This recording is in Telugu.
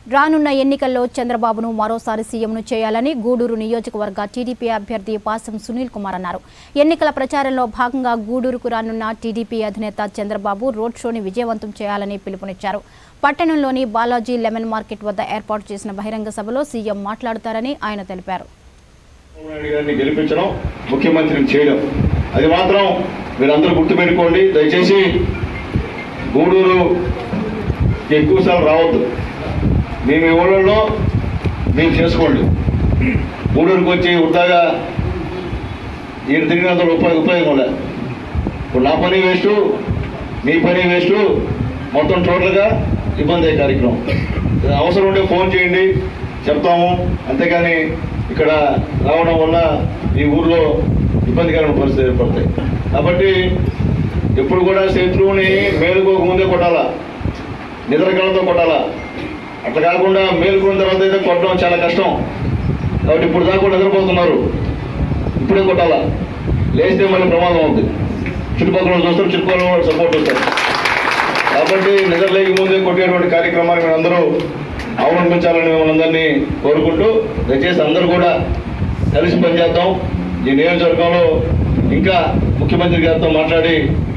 రానున్న ఎన్నికల్లో చంద్రబాబును మరోసారి సీఎంను చేయాలని గూడూరు నియోజకవర్గ టీడీపీ అభ్యర్థి పాసం సునీల్ కుమార్ అన్నారు ఎన్నికల ప్రచారంలో భాగంగా గూడూరుకు రానున్న టీడీపీ అధినేత చంద్రబాబు రోడ్ షోని విజయవంతం చేయాలని పిలుపునిచ్చారు పట్టణంలోని బాలాజీ లెమన్ మార్కెట్ వద్ద ఏర్పాటు చేసిన బహిరంగ సభలో సీఎం మాట్లాడతారని ఆయన తెలిపారు చంద్రబాబు నాయుడు గారిని గెలిపించడం ముఖ్యమంత్రిని చేయడం అది మాత్రం మీరందరూ గుర్తుపెట్టుకోండి దయచేసి గూడూరు ఎక్కువసార్లు రావద్దు మీ మీ ఊళ్ళల్లో మీరు చేసుకోండి గూడూరుకి వచ్చి వృద్ధాగా ఈయన తిరిగినంత ఉపయోగ ఉపయోగం లే ఇప్పుడు నా పని వేస్ట్ మీ పని వేస్ట్ మొత్తం టోటల్గా ఇబ్బంది అయ్యే కార్యక్రమం అవసరం ఉంటే ఫోన్ చేయండి చెప్తాము అంతేగాని ఇక్కడ రావడం వల్ల ఈ ఊర్లో ఇబ్బందికరమైన పరిస్థితులు ఏర్పడతాయి కాబట్టి ఎప్పుడు కూడా శత్రువుని మేలుకోక ముందే కొట్టాలా నిద్రకళతో కొట్టాలా అట్లా కాకుండా మేలుకున్న తర్వాత అయితే కొట్టడం చాలా కష్టం కాబట్టి ఇప్పుడు దాకా కూడా నిద్రపోతున్నారు ఇప్పుడే కొట్టాలా లేస్తే మళ్ళీ ప్రమాదం ఉంది చుట్టుపక్కల వాళ్ళు చూస్తారు చుట్టుపక్కల వాళ్ళు సపోర్ట్ వస్తారు కాబట్టి నిద్రలేకి ముందే కొట్టేటువంటి కార్యక్రమాన్ని మీరు అందరూ అవలంబించాలని మిమ్మల్ని అందరినీ కోరుకుంటూ దయచేసి అందరూ కూడా కలిసి పనిచేద్దాం ఈ నియోజకవర్గంలో ఇంకా ముఖ్యమంత్రి గారితో మాట్లాడి